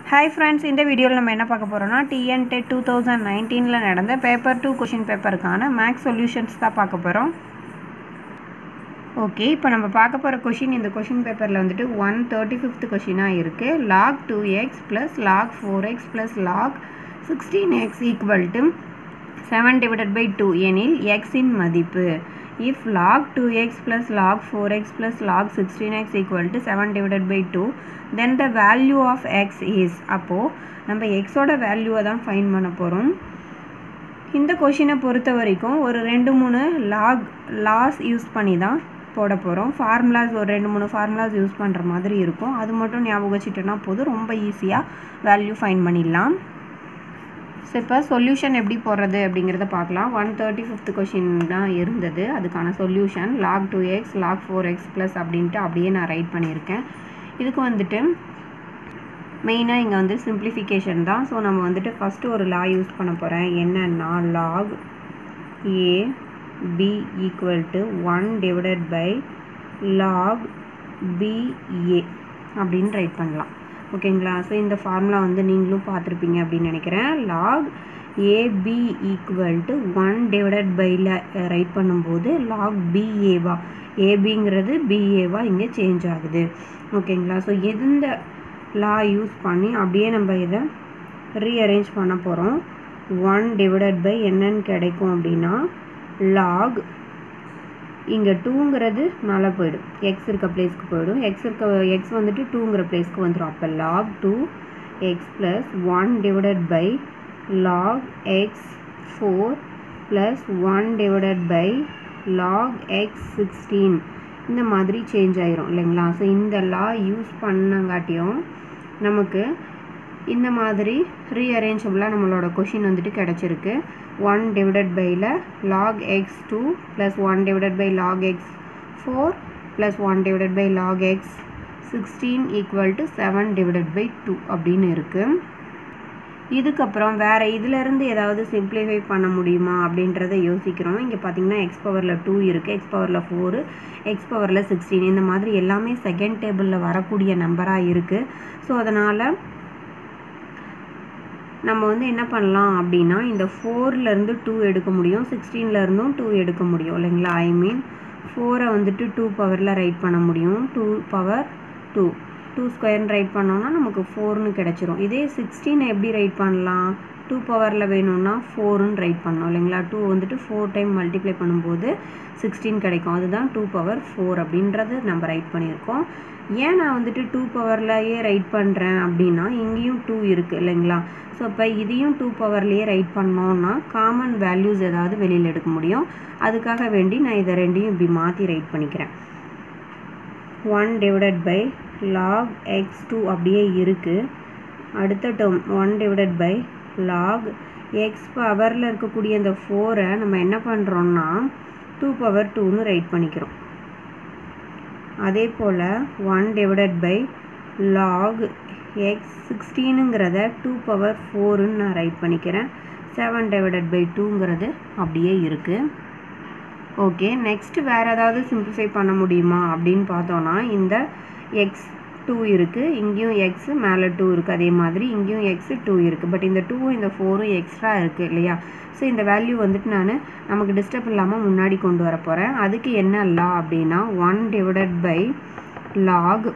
hi friends இந்த வீடியோவில் நம்ம என்ன பார்க்க போகிறோம்னா டிஎன்டெட் டூ தௌசண்ட் நைன்டீனில் நடந்த பேப்பர் டூ கொஷின் பேப்பருக்கான மேக்ஸ் சொல்யூஷன்ஸ் தான் பார்க்க போகிறோம் ஓகே இப்போ நம்ம பார்க்க போகிற கொஷின் இந்த கொஷின் பேப்பரில் வந்துட்டு ஒன் தேர்ட்டி ஃபிஃப்த் கொஷினாக இருக்குது log two x plus log four x plus log sixteen x equal to seven divided by two எனில் எக்ஸின் மதிப்பு if log 2x plus log 4x plus log 16x equal to 7 divided by 2 then the value of x is அப்போது நம்ம எக்ஸோட வேல்யூவை தான் fine பண்ண போகிறோம் இந்த கொஷினை பொறுத்த வரைக்கும் ஒரு ரெண்டு மூணு லாக் லாஸ் யூஸ் பண்ணி தான் போட போகிறோம் ஃபார்முலாஸ் ஒரு ரெண்டு மூணு ஃபார்முலாஸ் யூஸ் பண்ணுற மாதிரி இருக்கும் அது மட்டும் ஞாபகம் வச்சுட்டோன்னா போதும் ரொம்ப ஈஸியாக வேல்யூ ஃபைன் பண்ணிடலாம் ஸோ இப்போ சொல்யூஷன் எப்படி போடுறது அப்படிங்கிறத பார்க்கலாம் ஒன் தேர்ட்டி ஃபிஃப்த் கொஷின் தான் இருந்தது அதுக்கான solution log two x log four x plus அப்படின்ட்டு அப்படியே நான் ரைட் பண்ணியிருக்கேன் இதுக்கு வந்துட்டு மெயினாக இங்கே வந்து சிம்பிளிஃபிகேஷன் தான் ஸோ நம்ம வந்துட்டு ஃபஸ்ட்டு ஒரு லா யூஸ் பண்ண போகிறேன் என்னன்னா log a b equal to one divided by log ba அப்படின்னு ரைட் பண்ணலாம் ஓகேங்களா ஸோ இந்த ஃபார்முலா வந்து நீங்களும் பார்த்துருப்பீங்க அப்படின்னு நினைக்கிறேன் log ab equal to one divided பையில் ரைட் பண்ணும்போது லாக் பிஏவா ஏபிங்கிறது பிஏவா இங்கே சேஞ்ச் ஆகுது ஓகேங்களா ஸோ எந்த லா யூஸ் பண்ணி அப்படியே நம்ம இதை ரீஅரேஞ்ச் பண்ண போகிறோம் ஒன் டிவைடட் பை என்னன்னு கிடைக்கும் அப்படின்னா லாக் இங்கே டூங்கிறது மேலே போயிடும் எக்ஸ் இருக்க பிளேஸ்க்கு போயிடும் எக்ஸ் இருக்க எக்ஸ் வந்துட்டு டூங்கிற பிளேஸ்க்கு வந்துடும் அப்போ log two x plus one divided by log x four plus one divided by log x sixteen இந்த மாதிரி சேஞ்ச் ஆயிரும் இல்லைங்களா ஸோ இந்த லா யூஸ் பண்ணங்காட்டியும் நமக்கு இந்த மாதிரி ரீஅரேஞ்சபிளாக நம்மளோட கொஷின் வந்துட்டு கிடச்சிருக்கு ஒன் டிவைடட் பையில் log X two plus one divided by log x four plus one divided by log x sixteen equal to seven divided by two அப்படின்னு இருக்குது இதுக்கப்புறம் வேறு இதிலேருந்து ஏதாவது சிம்ப்ளிஃபை பண்ண முடியுமா அப்படின்றத யோசிக்கிறோம் இங்கே பார்த்தீங்கன்னா எக்ஸ் பவரில் டூ இருக்குது எக்ஸ் பவரில் ஃபோரு எக்ஸ் பவரில் சிக்ஸ்டீன் இந்த மாதிரி எல்லாமே செகண்ட் டேபிளில் வரக்கூடிய நம்பராக இருக்குது ஸோ அதனால் நம்ம வந்து என்ன பண்ணலாம் அப்படின்னா இந்த ஃபோர்லேருந்து டூ எடுக்க முடியும் சிக்ஸ்டீன்லேருந்தும் டூ எடுக்க முடியும் இல்லைங்களா ஐ மீன் ஃபோரை வந்துட்டு டூ பவரில் ரைட் பண்ண முடியும் டூ பவர் டூ டூ ஸ்கொயர்னு ரைட் பண்ணோன்னா நமக்கு ஃபோர்னு கிடச்சிரும் இதே சிக்ஸ்டீனை எப்படி ரைட் பண்ணலாம் டூ பவரில் வேணும்னா ஃபோருன்னு ரைட் பண்ணோம் இல்லைங்களா டூ வந்துட்டு ஃபோர் டைம் மல்டிப்ளை பண்ணும்போது சிக்ஸ்டீன் கிடைக்கும் அதுதான் டூ பவர் ஃபோர் அப்படின்றது நம்ம ரைட் பண்ணியிருக்கோம் ஏன் நான் வந்துட்டு டூ பவர்லையே ரைட் பண்ணுறேன் அப்படின்னா இங்கேயும் டூ இருக்குது இல்லைங்களா ஸோ இப்போ இதையும் டூ பவர்லேயே ரைட் பண்ணோன்னா காமன் வேல்யூஸ் ஏதாவது வெளியில் எடுக்க முடியும் அதுக்காக வேண்டி நான் இதை ரெண்டையும் இப்படி மாற்றி ரைட் பண்ணிக்கிறேன் one divided by log X two அப்படியே இருக்குது அடுத்த term one divided by log x பவரில் இருக்கக்கூடிய இந்த ஃபோரை நம்ம என்ன பண்ணுறோன்னா டூ பவர் டூன்னு ரைட் பண்ணிக்கிறோம் அதே போல் one divided by log x சிக்ஸ்டீனுங்கிறத டூ பவர் ஃபோருன்னு நான் ரைட் பண்ணிக்கிறேன் செவன் டிவைடட் பை டூங்கிறது அப்படியே இருக்குது ஓகே நெக்ஸ்ட் வேறு ஏதாவது சிம்பிளிஃபை பண்ண முடியுமா அப்படின்னு பார்த்தோன்னா இந்த எக்ஸ் டூ இருக்குது இங்கேயும் எக்ஸு மேலே டூ இருக்குது அதே மாதிரி இங்கேயும் எக்ஸு டூ இருக்குது பட் இந்த டூவும் இந்த ஃபோரும் எக்ஸ்ட்ரா இருக்குது இல்லையா ஸோ இந்த வேல்யூ வந்துட்டு நான் நமக்கு டிஸ்டர்ப் இல்லாமல் முன்னாடி கொண்டு வர போகிறேன் அதுக்கு என்ன லா அப்படின்னா one divided by log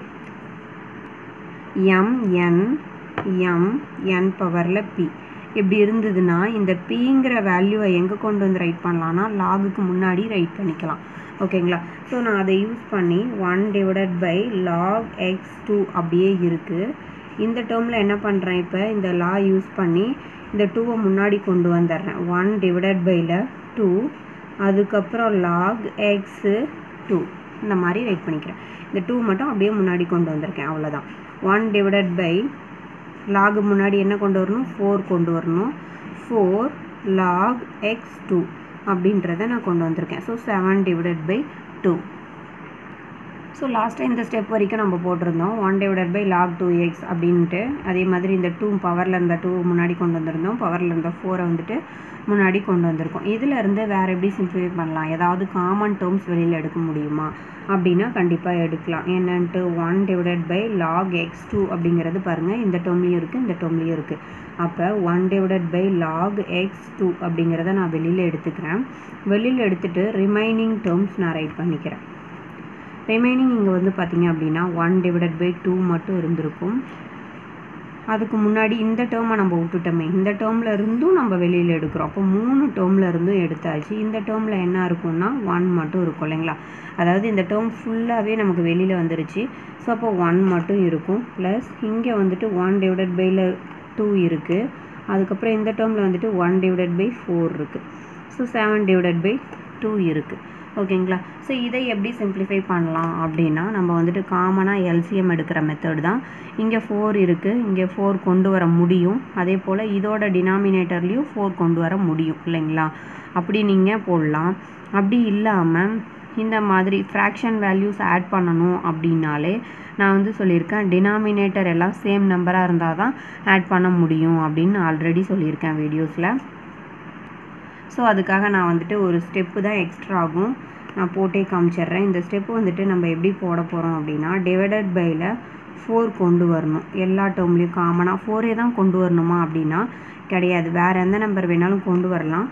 mn m n பவரில் பி இப்படி இருந்ததுன்னா இந்த பிங்கிற வேல்யூவை எங்கே கொண்டு வந்து ரைட் பண்ணலான்னா லாகுக்கு முன்னாடி ரைட் பண்ணிக்கலாம் ஓகேங்களா ஸோ நான் அதை யூஸ் பண்ணி one divided by log X two அப்படியே இருக்குது இந்த டேர்மில் என்ன பண்ணுறேன் இப்போ இந்த லா யூஸ் பண்ணி இந்த டூவை முன்னாடி கொண்டு வந்துடுறேன் ஒன் டிவைடட் பையில் டூ அதுக்கப்புறம் லாக் எக்ஸு டூ இந்த மாதிரி ரைட் பண்ணிக்கிறேன் இந்த டூ மட்டும் அப்படியே முன்னாடி கொண்டு வந்திருக்கேன் அவ்வளோதான் ஒன் டிவைடட் பை லாகு முன்னாடி என்ன கொண்டு வரணும் ஃபோர் கொண்டு வரணும் ஃபோர் லாக் எக்ஸ் டூ அப்படின்றத நான் கொண்டு வந்திருக்கேன் so seven divided by two so லாஸ்ட்டாக இந்த ஸ்டெப் வரைக்கும் நம்ம போட்டிருந்தோம் one divided by log two x அப்படின்ட்டு அதே மாதிரி இந்த டூ பவரில் இருந்த டூ முன்னாடி கொண்டு வந்திருந்தோம் பவரில் இருந்த ஃபோரை வந்துட்டு முன்னாடி கொண்டு வந்திருக்கோம் இதில் இருந்து வேறு எப்படி சிம்ப்ளிஃபை பண்ணலாம் ஏதாவது காமன் டேர்ம்ஸ் வெளியில் எடுக்க முடியுமா அப்படின்னா கண்டிப்பாக எடுக்கலாம் என்னன்ட்டு one divided by log X two அப்படிங்கிறது பாருங்கள் இந்த டேர்ம்லேயும் இருக்குது இந்த டேர்ம்லேயும் இருக்குது அப்போ one divided by log X two அப்படிங்கிறத நான் வெளியில் எடுத்துக்கிறேன் வெளியில் எடுத்துகிட்டு ரிமைனிங் டேர்ம்ஸ் நான் ரைட் பண்ணிக்கிறேன் ரிமைனிங் இங்கே வந்து பார்த்திங்க அப்படின்னா ஒன் டிவைடட் பை டூ மட்டும் இருந்திருக்கும் அதுக்கு முன்னாடி இந்த டேர்மை நம்ம விட்டுட்டோமே இந்த டேர்மில் இருந்தும் நம்ம வெளியில் எடுக்கிறோம் அப்போ மூணு டேர்மில் இருந்தும் எடுத்தாச்சு இந்த டேர்மில் என்ன இருக்கும்னா ஒன் மட்டும் இருக்கும் இல்லைங்களா அதாவது இந்த டேர்ம் ஃபுல்லாகவே நமக்கு வெளியில் வந்துருச்சு ஸோ அப்போ ஒன் மட்டும் இருக்கும் ப்ளஸ் இங்கே வந்துட்டு ஒன் டிவைடட் பையில் டூ இருக்குது அதுக்கப்புறம் இந்த டேர்மில் வந்துட்டு ஒன் டிவைடட் பை ஃபோர் இருக்குது so seven divided by two இருக்குது ஓகேங்களா ஸோ இதை எப்படி சிம்ப்ளிஃபை பண்ணலாம் அப்படின்னா நம்ம வந்துட்டு காமனாக எல்சிஎம் எடுக்கிற மெத்தட் தான் இங்கே ஃபோர் இருக்குது இங்கே ஃபோர் கொண்டு வர முடியும் அதே போல் இதோட டினாமினேட்டர்லேயும் ஃபோர் கொண்டு வர முடியும் இல்லைங்களா அப்படி நீங்கள் போடலாம் அப்படி இல்லாமல் இந்த மாதிரி ஃப்ராக்ஷன் வேல்யூஸ் ஆட் பண்ணணும் அப்படின்னாலே நான் வந்து சொல்லியிருக்கேன் டினாமினேட்டர் எல்லாம் சேம் நம்பராக இருந்தால் தான் ஆட் பண்ண முடியும் அப்படின்னு ஆல்ரெடி சொல்லியிருக்கேன் வீடியோஸில் ஸோ அதுக்காக நான் வந்துட்டு ஒரு ஸ்டெப்பு தான் எக்ஸ்ட்ரா ஆகும் நான் போட்டே காமிச்சிட்றேன் இந்த ஸ்டெப்பு வந்துட்டு நம்ம எப்படி போட போகிறோம் அப்படின்னா டிவைடட் பையில் ஃபோர் கொண்டு வரணும் எல்லா டேர்ம்லேயும் காமனாக ஃபோரே தான் கொண்டு வரணுமா அப்படின்னா கிடையாது வேறு எந்த நம்பர் வேணாலும் கொண்டு வரலாம்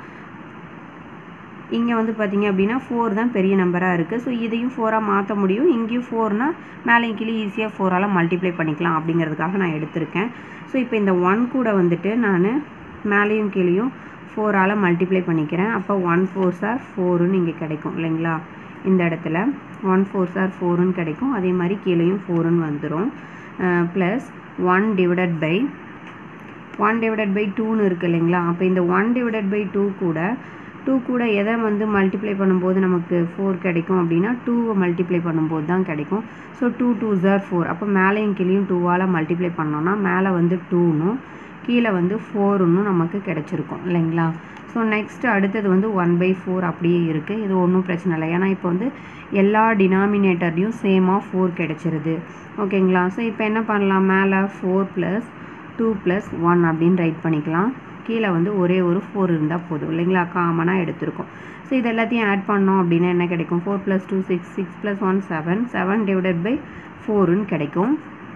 இங்கே வந்து பார்த்திங்க அப்படின்னா ஃபோர் தான் பெரிய நம்பராக இருக்குது ஸோ இதையும் ஃபோராக மாற்ற முடியும் இங்கேயும் ஃபோர்னால் மேலே கீழே ஈஸியாக ஃபோரால் மல்டிப்ளை பண்ணிக்கலாம் அப்படிங்கிறதுக்காக நான் எடுத்திருக்கேன் ஸோ இப்போ இந்த ஒன் கூட வந்துட்டு நான் மேலேயும் கீழேயும் ஃபோரால் மல்டிப்ளை பண்ணிக்கிறேன் அப்போ ஒன் ஃபோர் சார் ஃபோருன்னு இங்கே கிடைக்கும் இல்லைங்களா இந்த இடத்துல ஒன் ஃபோர் சார் ஃபோருன்னு கிடைக்கும் அதே மாதிரி கீழேயும் ஃபோருன்னு வந்துடும் plus one divided by one divided by டூன்னு இருக்குது இல்லைங்களா அப்போ இந்த ஒன் டிவைடட் பை டூ கூட டூ கூட எதை வந்து மல்டிப்ளை பண்ணும்போது நமக்கு ஃபோர் கிடைக்கும் அப்படின்னா டூவை மல்டிப்ளை பண்ணும்போது தான் கிடைக்கும் so two two are four அப்போ மேலேயும் கீழேயும் டூவால் மல்டிப்ளை பண்ணோன்னா மேலே வந்து டூனும் கீழே வந்து ஃபோருன்னு நமக்கு கிடச்சிருக்கும் இல்லைங்களா ஸோ நெக்ஸ்ட் அடுத்தது வந்து ஒன் பை ஃபோர் அப்படியே இருக்குது இது ஒன்றும் பிரச்சனை இல்லை ஏன்னா இப்போ வந்து எல்லா டினாமினேட்டர்லையும் சேமாக ஃபோர் கிடச்சிருது ஓகேங்களா ஸோ இப்போ என்ன பண்ணலாம் மேலே four plus two plus one அப்படின்னு ரைட் பண்ணிக்கலாம் கீழே வந்து ஒரே ஒரு ஃபோர் இருந்தால் போதும் இல்லைங்களா காமனாக எடுத்திருக்கோம் ஸோ இது எல்லாத்தையும் ஆட் பண்ணோம் அப்படின்னா என்ன கிடைக்கும் four plus two six six plus one seven seven divided by ஃபோருன்னு கிடைக்கும்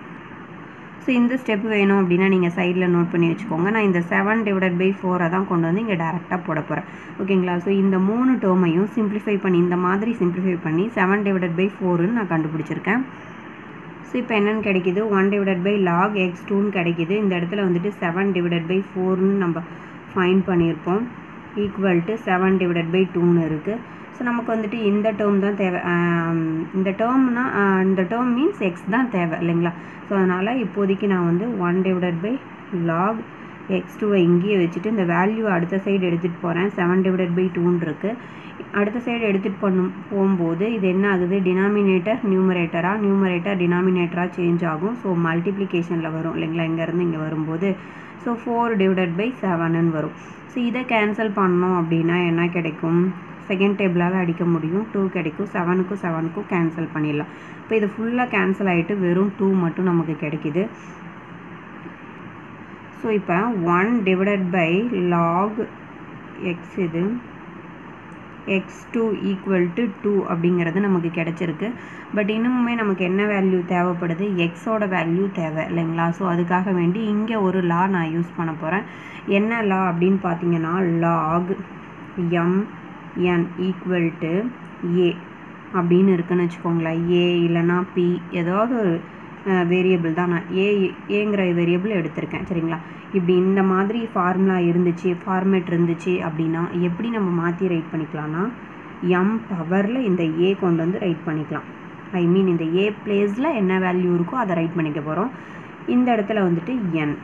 ஸோ இந்த ஸ்டெப் வேணும் அப்படின்னா நீங்கள் சைடில் நோட் பண்ணி வச்சுக்கோங்க நான் இந்த செவன் டிவைடட் பை ஃபோரை தான் கொண்டு வந்து இங்கே டேரெக்டாக போட போகிறேன் ஓகேங்களா ஸோ இந்த மூணு டேர்மையும் சிம்ப்ளிஃபை பண்ணி இந்த மாதிரி சிம்ப்ளிஃபை பண்ணி செவன் டிவைடட் பை ஃபோருன்னு நான் கண்டுபிடிச்சிருக்கேன் ஸோ இப்போ என்னென்னு கிடைக்கிது one divided by log X டூன்னு கிடைக்கிது இந்த இடத்துல வந்துட்டு செவன் டிவைடட் பை ஃபோர்னு நம்ம ஃபைன் பண்ணியிருப்போம் equal to seven divided by டூன்னு இருக்குது ஸோ நமக்கு வந்துட்டு இந்த டேர்ம் தான் தேவை இந்த டேர்ம்னா இந்த டேர்ம் மீன்ஸ் எக்ஸ் தான் தேவை இல்லைங்களா ஸோ அதனால் இப்போதைக்கு நான் வந்து one divided by log X டூவை இங்கேயே வச்சுட்டு இந்த வேல்யூ அடுத்த சைடு எடுத்துகிட்டு போகிறேன் செவன் டிவைடட் பை டூன்னு இருக்குது அடுத்த சைடு எடுத்துகிட்டு பண்ணும் போகும்போது இது என்ன ஆகுது டினாமினேட்டர் நியூமரேட்டராக நியூமரேட்டர் டினாமினேட்டராக சேஞ்ச் ஆகும் ஸோ மல்டிப்ளிகேஷனில் வரும் இல்லைங்களா இங்கேருந்து இங்கே வரும்போது ஸோ ஃபோர் டிவைடட் பை செவனுன்னு வரும் ஸோ இதை கேன்சல் பண்ணோம் அப்படின்னா என்ன கிடைக்கும் செகண்ட் டேபிளால் அடிக்க முடியும் டூ கிடைக்கும் செவனுக்கும் செவனுக்கும் கேன்சல் பண்ணிடலாம் இப்போ இது ஃபுல்லாக கேன்சல் ஆகிட்டு வெறும் டூ மட்டும் நமக்கு கிடைக்கிது ஸோ இப்போ one divided by log X இது X two equal to two அப்படிங்கிறது நமக்கு கிடச்சிருக்கு பட் இன்னுமே நமக்கு என்ன வேல்யூ தேவைப்படுது எக்ஸோட வேல்யூ தேவை இல்லைங்களா ஸோ அதுக்காக வேண்டி இங்கே ஒரு லா நான் யூஸ் பண்ண போகிறேன் என்ன லா அப்படின்னு பார்த்தீங்கன்னா log M N equal to A அப்படின்னு இருக்குன்னு வச்சுக்கோங்களேன் ஏ இல்லைனா பி ஏதாவது ஒரு வேரியபிள் தான் நான் ஏ ஏங்கிற வேரியபிள் எடுத்திருக்கேன் சரிங்களா இப்படி இந்த மாதிரி ஃபார்முலா இருந்துச்சு ஃபார்மேட் இருந்துச்சு அப்படின்னா எப்படி நம்ம மாற்றி ரைட் பண்ணிக்கலாம்னா எம் பவரில் இந்த ஏ கொண்டு வந்து ரைட் பண்ணிக்கலாம் ஐ மீன் இந்த ஏ பிளேஸில் என்ன வேல்யூ இருக்கோ அதை ரைட் பண்ணிக்க போகிறோம் இந்த இடத்துல வந்துட்டு என்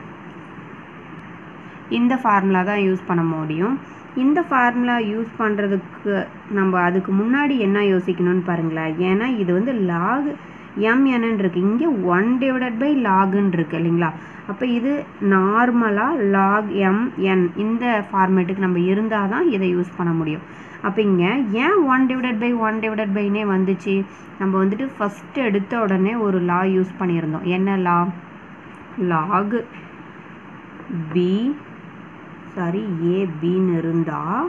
இந்த ஃபார்முலா தான் யூஸ் பண்ண முடியும் இந்த ஃபார்முலா யூஸ் பண்ணுறதுக்கு நம்ம அதுக்கு முன்னாடி என்ன யோசிக்கணும்னு பாருங்களேன் ஏன்னா இது வந்து லாக் எம் என்னன்னு இருக்குது இங்கே ஒன் டிவைடட் பை லாகுன்னு இருக்குது இல்லைங்களா அப்போ இது நார்மலாக லாக் எம் என் இந்த ஃபார்மேட்டுக்கு நம்ம இருந்தால் தான் இதை யூஸ் பண்ண முடியும் அப்போ இங்கே ஏன் one divided by one divided பைனே வந்துச்சு நம்ம வந்துட்டு ஃபஸ்ட்டு எடுத்த உடனே ஒரு லா யூஸ் பண்ணியிருந்தோம் என்ன law log B sorry A பின்னு இருந்தால்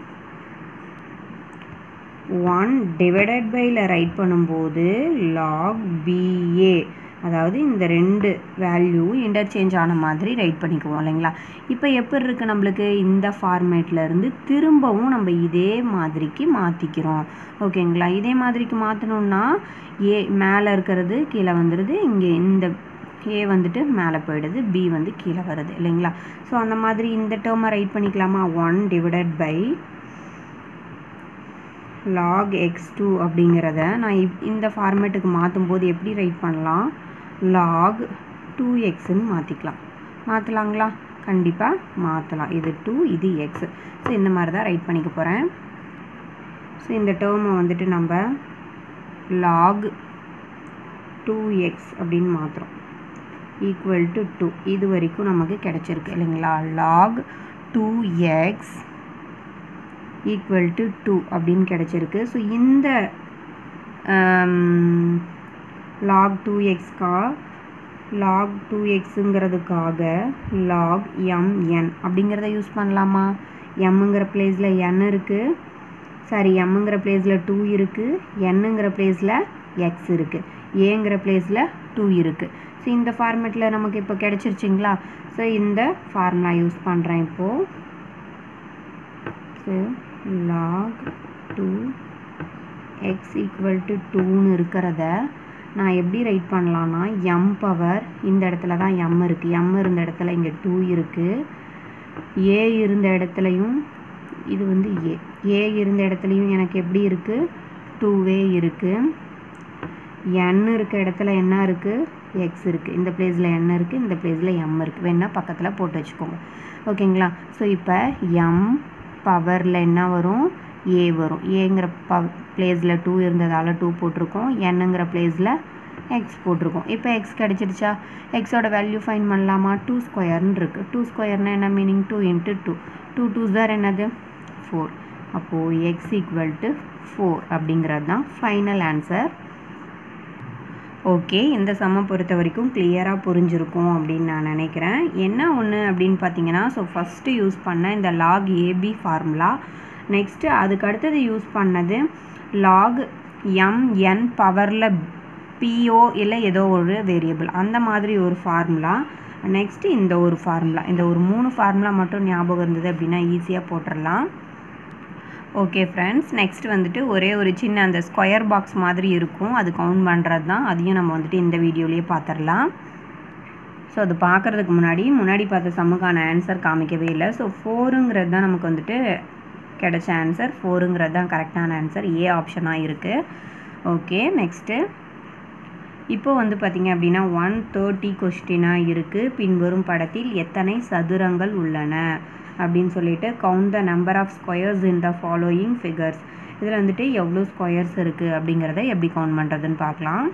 ஒன் டிவைடட் பையில் ரைட் பண்ணும்போது லாக் பிஏ அதாவது இந்த ரெண்டு வேல்யூ இன்டர்சேஞ்ச் ஆன மாதிரி ரைட் பண்ணிக்குவோம் இல்லைங்களா இப்போ எப்படி இருக்குது நம்மளுக்கு இந்த ஃபார்மேட்டில் இருந்து திரும்பவும் நம்ம இதே மாதிரிக்கு மாற்றிக்கிறோம் ஓகேங்களா இதே மாதிரிக்கு மாற்றணுன்னா ஏ மேலே இருக்கிறது கீழே வந்துடுது இங்கே இந்த ஏ வந்துட்டு மேலே போயிடுது பி வந்து கீழே வருது இல்லைங்களா ஸோ அந்த மாதிரி இந்த டேர்மை ரைட் பண்ணிக்கலாமா one divided by log X two அப்படிங்கிறத நான் இப் இந்த ஃபார்மேட்டுக்கு மாற்றும் போது எப்படி ரைட் பண்ணலாம் லாக் டூ எக்ஸ்ன்னு மாற்றிக்கலாம் மாற்றலாங்களா கண்டிப்பாக மாற்றலாம் இது டூ இது எக்ஸ் ஸோ இந்த மாதிரி தான் ரைட் பண்ணிக்க போகிறேன் ஸோ இந்த டேர்மை வந்துட்டு நம்ம லாக் டூ எக்ஸ் அப்படின்னு மாற்றுறோம் ஈக்குவல் டு டூ இது வரைக்கும் நமக்கு கிடச்சிருக்கு இல்லைங்களா log two X equal to two அப்படின்னு கிடச்சிருக்கு ஸோ இந்த லாக் டூ எக்ஸ்க்கா லாக் டூ எக்ஸுங்கிறதுக்காக லாக் எம்என் அப்படிங்கிறத யூஸ் பண்ணலாமா எம்முங்கிற பிளேஸில் என் இருக்குது சாரி எம்முங்கிற பிளேஸில் டூ இருக்குது என்னுங்கிற பிளேஸில் எக்ஸ் இருக்குது ஏங்கிற பிளேஸில் டூ இருக்குது ஸோ இந்த ஃபார்மேட்டில் நமக்கு இப்போ கிடச்சிருச்சிங்களா ஸோ இந்த ஃபார்முலா யூஸ் பண்ணுறேன் இப்போது so log two X equal to டூன்னு இருக்கிறத நான் எப்படி ரைட் பண்ணலான்னா எம் பவர் இந்த இடத்துல தான் எம் இருக்குது எம் இருந்த இடத்துல இங்கே டூ இருக்குது ஏ இருந்த இடத்துலையும் இது வந்து ஏ ஏ இருந்த இடத்துலையும் எனக்கு எப்படி இருக்குது டூவே இருக்குது என் இருக்க இடத்துல என்ன இருக்குது எக்ஸ் இருக்குது இந்த பிளேஸில் என்ன இருக்குது இந்த பிளேஸில் எம் இருக்குது வேணால் பக்கத்தில் போட்டு வச்சுக்கோங்க ஓகேங்களா ஸோ இப்போ எம் பவரில் என்ன வரும் ஏ வரும் ஏங்கிற ப பிளேஸில் டூ இருந்ததால் டூ போட்டிருக்கோம் என்னங்கிற பிளேஸில் எக்ஸ் போட்டிருக்கோம் இப்போ எக்ஸ் கிடச்சிருச்சா எக்ஸோட வேல்யூ ஃபைன் பண்ணலாமா டூ ஸ்கொயர்னு இருக்குது டூ ஸ்கொயர்னா என்ன meaning two into two two two are என்னது ஃபோர் அப்போது எக்ஸ் ஈக்குவல் டு ஃபோர் அப்படிங்கிறது தான் ஃபைனல் ஆன்சர் ஓகே இந்த சம்மை பொறுத்த வரைக்கும் கிளியராக புரிஞ்சிருக்கும் அப்படின்னு நான் நினைக்கிறேன் என்ன ஒன்று அப்படின்னு பார்த்தீங்கன்னா ஸோ ஃபஸ்ட்டு யூஸ் பண்ண இந்த லாக் ஏபி ஃபார்முலா நெக்ஸ்ட்டு அதுக்கு அடுத்தது யூஸ் பண்ணது லாக் எம்என் பவரில் பிஓ இல்லை ஏதோ ஒரு வேரியபிள் அந்த மாதிரி ஒரு ஃபார்முலா நெக்ஸ்ட்டு இந்த ஒரு ஃபார்முலா இந்த ஒரு மூணு ஃபார்முலா மட்டும் ஞாபகம் இருந்தது அப்படின்னா ஈஸியாக போட்டுடலாம் ஓகே ஃப்ரெண்ட்ஸ் நெக்ஸ்ட் வந்துட்டு ஒரே ஒரு சின்ன அந்த ஸ்கொயர் பாக்ஸ் மாதிரி இருக்கும் அது கவுண்ட் பண்ணுறது தான் அதையும் நம்ம வந்துட்டு இந்த வீடியோலேயே பார்த்துடலாம் ஸோ அது பார்க்குறதுக்கு முன்னாடி முன்னாடி பார்த்த சம்முக்கான ஆன்சர் காமிக்கவே இல்லை ஸோ ஃபோருங்கிறது தான் நமக்கு வந்துட்டு கிடைச்ச ஆன்சர் ஃபோருங்கிறது தான் கரெக்டான ஆன்சர் ஏ ஆப்ஷனாக இருக்குது ஓகே நெக்ஸ்ட்டு இப்போ வந்து பார்த்திங்க அப்படின்னா ஒன் தேர்ட்டி கொஸ்டினாக இருக்குது பின்வரும் படத்தில் எத்தனை சதுரங்கள் உள்ளன அப்படின்னு சொல்லிட்டு count the number of squares in the following figures இதில் வந்துட்டு எவ்வளோ ஸ்கொயர்ஸ் இருக்குது அப்படிங்கிறத எப்படி கவுண்ட் பண்ணுறதுன்னு பார்க்கலாம்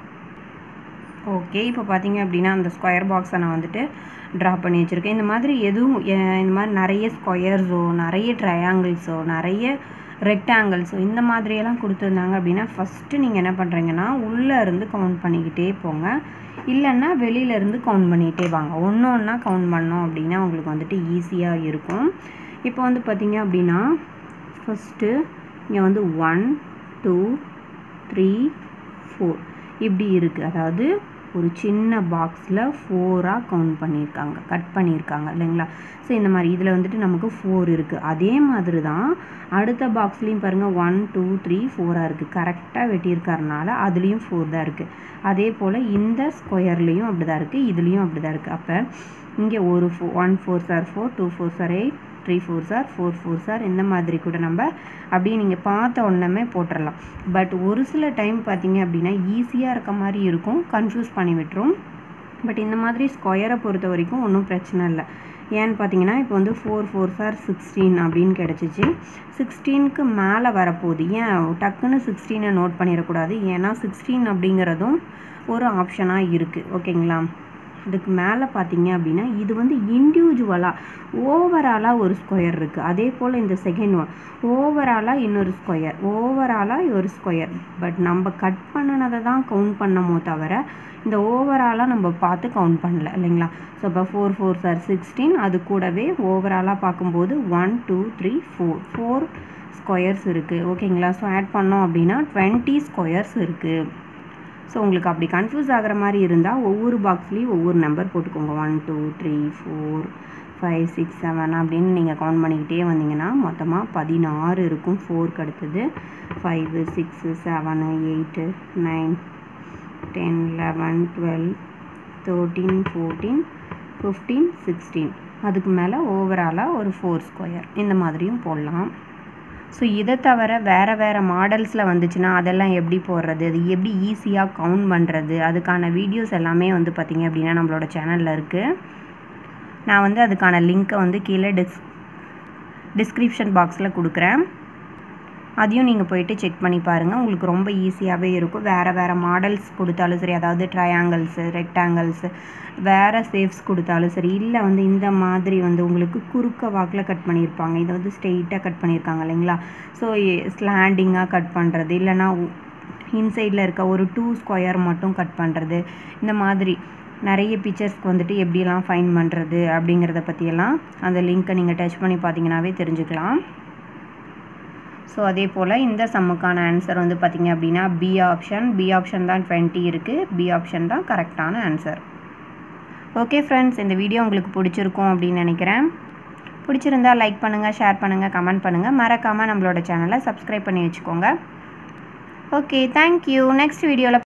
ஓகே இப்போ பார்த்தீங்க அப்படின்னா அந்த ஸ்கொயர் பாக்ஸை நான் வந்துட்டு ட்ரா பண்ணி வச்சுருக்கேன் இந்த மாதிரி எதுவும் இந்த மாதிரி நிறைய ஸ்கொயர்ஸோ நிறைய ட்ரையாங்கிள்ஸோ நிறைய ரெக்டாங்கிள்ஸோ இந்த மாதிரியெல்லாம் கொடுத்துருந்தாங்க அப்படின்னா ஃபஸ்ட்டு நீங்கள் என்ன பண்ணுறீங்கன்னா உள்ளே இருந்து கவுண்ட் பண்ணிக்கிட்டே போங்க இல்லைன்னா வெளியிலேருந்து கவுண்ட் பண்ணிகிட்டே வாங்க ஒன்று ஒன்றா கவுண்ட் பண்ணோம் அப்படின்னா உங்களுக்கு வந்துட்டு ஈஸியாக இருக்கும் இப்போ வந்து பார்த்திங்க அப்படின்னா ஃபஸ்ட்டு இங்கே வந்து ஒன் டூ த்ரீ ஃபோர் இப்படி இருக்குது அதாவது ஒரு சின்ன பாக்ஸில் ஃபோராக கவுண்ட் பண்ணியிருக்காங்க கட் பண்ணியிருக்காங்க இல்லைங்களா ஸோ இந்த மாதிரி இதில் வந்துட்டு நமக்கு ஃபோர் இருக்குது அதே மாதிரி தான் அடுத்த பாக்ஸ்லேயும் பாருங்கள் ஒன் டூ த்ரீ ஃபோராக இருக்குது கரெக்டாக வெட்டியிருக்கறனால அதுலேயும் ஃபோர் தான் இருக்குது அதே போல் இந்த ஸ்கொயர்லேயும் அப்படி தான் இருக்குது இதுலேயும் அப்படி தான் இருக்குது அப்போ இங்கே ஒரு four one four are four two four are eight three four are four four are இந்த மாதிரி கூட நம்ம அப்படியே நீங்கள் பார்த்த உடனே போட்டுடலாம் பட் ஒரு சில டைம் பார்த்தீங்க அப்படின்னா ஈஸியாக இருக்க மாதிரி இருக்கும் கன்ஃபியூஸ் பண்ணி விட்டுரும் பட் இந்த மாதிரி ஸ்கொயரை பொறுத்த வரைக்கும் ஒன்றும் பிரச்சனை இல்லை ஏன்னு பார்த்தீங்கன்னா இப்போ வந்து ஃபோர் ஃபோர் சார் சிக்ஸ்டீன் அப்படின்னு கிடச்சிச்சு சிக்ஸ்டீனுக்கு மேலே வரப்போகுது ஏன் டக்குன்னு சிக்ஸ்டீனை நோட் பண்ணிடக்கூடாது ஏன்னா சிக்ஸ்டீன் அப்படிங்கிறதும் ஒரு ஆப்ஷனாக இருக்குது ஓகேங்களா அதுக்கு மேலே பார்த்தீங்க அப்படின்னா இது வந்து இண்டிவிஜுவலாக ஓவராலாக ஒரு ஸ்கொயர் இருக்குது அதே போல் இந்த செகண்ட் ஒன் ஓவராலாக இன்னொரு ஸ்கொயர் ஓவராலாக ஒரு ஸ்கொயர் பட் நம்ம கட் பண்ணினதை தான் கவுண்ட் பண்ணமோ தவிர இந்த ஓவராலாக நம்ம பார்த்து கவுண்ட் பண்ணல இல்லைங்களா ஸோ இப்போ ஃபோர் ஃபோர் சார் சிக்ஸ்டீன் அது கூடவே ஓவராலாக பார்க்கும்போது one two three four four squares இருக்குது ஓகேங்களா ஸோ ஆட் பண்ணோம் அப்படின்னா டுவெண்ட்டி ஸ்கொயர்ஸ் இருக்குது ஸோ உங்களுக்கு அப்படி கன்ஃபியூஸ் ஆகிற மாதிரி இருந்தால் ஒவ்வொரு பாக்ஸ்லேயும் ஒவ்வொரு நம்பர் போட்டுக்கோங்க one two three four five six seven அப்படின்னு நீங்கள் கவுண்ட் பண்ணிக்கிட்டே வந்தீங்கன்னா மொத்தமாக பதினாறு இருக்கும் ஃபோருக்கு அடுத்தது five six seven eight nine ten eleven twelve thirteen fourteen fifteen sixteen அதுக்கு மேலே ஓவராலாக ஒரு ஃபோர் ஸ்கொயர் இந்த மாதிரியும் போடலாம் ஸோ இதை தவிர வேறு வேறு மாடல்ஸில் வந்துச்சுன்னா அதெல்லாம் எப்படி போடுறது அது எப்படி ஈஸியாக கவுண்ட் பண்ணுறது அதுக்கான வீடியோஸ் எல்லாமே வந்து பார்த்திங்க அப்படின்னா நம்மளோட சேனலில் இருக்குது நான் வந்து அதுக்கான லிங்க்கை வந்து கீழே டிஸ் டிஸ்கிரிப்ஷன் பாக்ஸில் கொடுக்குறேன் அதையும் நீங்கள் போயிட்டு செக் பண்ணி பாருங்கள் உங்களுக்கு ரொம்ப ஈஸியாகவே இருக்கும் வேறு வேறு மாடல்ஸ் கொடுத்தாலும் சரி அதாவது ட்ரையாங்கிள்ஸு ரெக்டாங்கிள்ஸு வேறு ஷேப்ஸ் கொடுத்தாலும் சரி இல்லை வந்து இந்த மாதிரி வந்து உங்களுக்கு குறுக்க வாக்கில் கட் பண்ணியிருப்பாங்க இதை வந்து ஸ்ட்ரெயிட்டாக கட் பண்ணியிருக்காங்க இல்லைங்களா ஸோ ஸ்லாண்டிங்காக கட் பண்ணுறது இல்லைனா இன்சைடில் இருக்க ஒரு டூ ஸ்கொயர் மட்டும் கட் பண்ணுறது இந்த மாதிரி நிறைய பிக்சர்ஸ்க்கு வந்துட்டு எப்படியெல்லாம் ஃபைன் பண்ணுறது அப்படிங்கிறத பற்றியெல்லாம் அந்த லிங்க்கை நீங்கள் டச் பண்ணி பார்த்தீங்கன்னாவே தெரிஞ்சுக்கலாம் ஸோ அதே போல் இந்த சம்முக்கான ஆன்சர் வந்து பார்த்திங்க அப்படின்னா பி ஆப்ஷன் பி ஆப்ஷன் தான் டுவெண்ட்டி இருக்குது பி ஆப்ஷன் தான் கரெக்டான ஆன்சர் ஓகே ஃப்ரெண்ட்ஸ் இந்த வீடியோ உங்களுக்கு பிடிச்சிருக்கும் அப்படின்னு நினைக்கிறேன் பிடிச்சிருந்தா லைக் பண்ணுங்கள் ஷேர் பண்ணுங்கள் கமெண்ட் பண்ணுங்கள் மறக்காமல் நம்மளோட சேனலை சப்ஸ்கிரைப் பண்ணி வச்சுக்கோங்க ஓகே தேங்க்யூ நெக்ஸ்ட் வீடியோவில்